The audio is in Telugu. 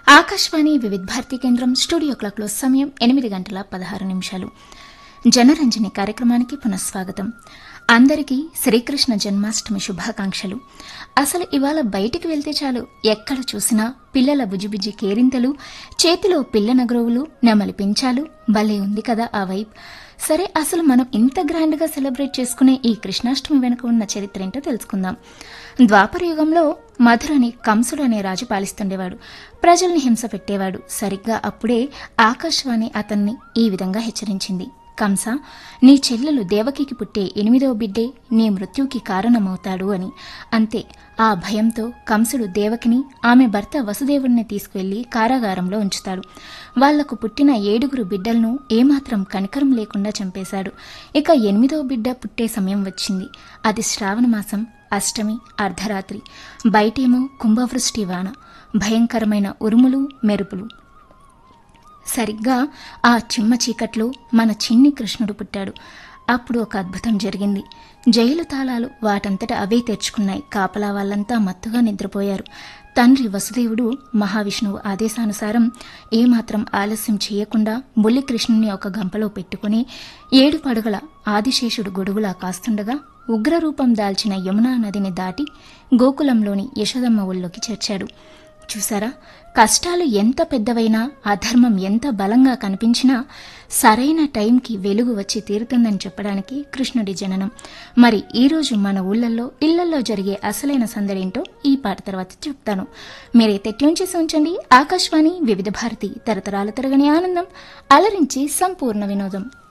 ఆకాశవాణి వివిధ భారతి కేంద్రం స్టూడియో క్లాక్లో సమయం ఎనిమిది గంటల పదహారు నిమిషాలు జనరంజని కార్యక్రమానికి పునఃస్వాగతం అందరికీ శ్రీకృష్ణ జన్మాష్టమి శుభాకాంక్షలు అసలు ఇవాళ బయటికి వెళ్తే చాలు ఎక్కడ చూసినా పిల్లల బుజిబుజి కేరింతలు చేతిలో పిల్ల నగరువులు నెమలి పించాలు భలే ఉంది కదా ఆ వైబ్ సరే అసలు మనం ఇంత గ్రాండ్ గా సెలబ్రేట్ చేసుకునే ఈ కృష్ణాష్టమి వెనుక ఉన్న చరిత్ర ఏంటో తెలుసుకుందాం ద్వాపర యుగంలో మధురని కంసుడు అనే రాజు పాలిస్తుండేవాడు ప్రజల్ని హింస పెట్టేవాడు సరిగ్గా అప్పుడే ఆకాశవాణి అతన్ని ఈ విధంగా హెచ్చరించింది కంస నీ చెల్లెలు దేవకికి పుట్టే ఎనిమిదవ బిడ్డే నీ మృత్యుకి కారణమవుతాడు అని అంతే ఆ భయంతో కంసుడు దేవకిని ఆమె భర్త వసుదేవుడిని తీసుకువెళ్లి కారాగారంలో ఉంచుతాడు వాళ్లకు పుట్టిన ఏడుగురు బిడ్డలను ఏమాత్రం కనికరం లేకుండా చంపేశాడు ఇక ఎనిమిదవ బిడ్డ పుట్టే సమయం వచ్చింది అది శ్రావణ మాసం అష్టమి అర్ధరాత్రి బయటేమో కుంభవృష్టి వాన భయంకరమైన ఉరుములు మెరుపులు సరిగ్గా ఆ చిమ్మ చీకట్లో మన చిన్ని కృష్ణుడు పుట్టాడు అప్పుడు ఒక అద్భుతం జరిగింది జైలు తాళాలు వాటంతట అవే తెరుచుకున్నాయి కాపలా వాళ్ళంతా మత్తుగా నిద్రపోయారు తండ్రి వసుదేవుడు మహావిష్ణువు ఆదేశానుసారం ఏమాత్రం ఆలస్యం చేయకుండా బుల్లి కృష్ణుని ఒక గంపలో పెట్టుకుని ఏడు పడుగల ఆదిశేషుడు గొడుగులా కాస్తుండగా ఉగ్రరూపం దాల్చిన యమునా నదిని దాటి గోకులంలోని యశోదమ్మ ఒళ్ళోకి చేర్చాడు చూసారా కష్టాలు ఎంత పెద్దవైనా అధర్మం ఎంత బలంగా కనిపించినా సరైన టైంకి వెలుగు వచ్చి తీరుతుందని చెప్పడానికి కృష్ణుడి జననం మరి ఈ రోజు మన ఊళ్ళల్లో ఇళ్లలో జరిగే అసలైన సందడేంటో ఈ పాట తర్వాత చెప్తాను మీరైతే ట్యూన్ చేసి ఉంచండి ఆకాశవాణి వివిధ భారతి తరతరాల తరగని ఆనందం అలరించి సంపూర్ణ వినోదం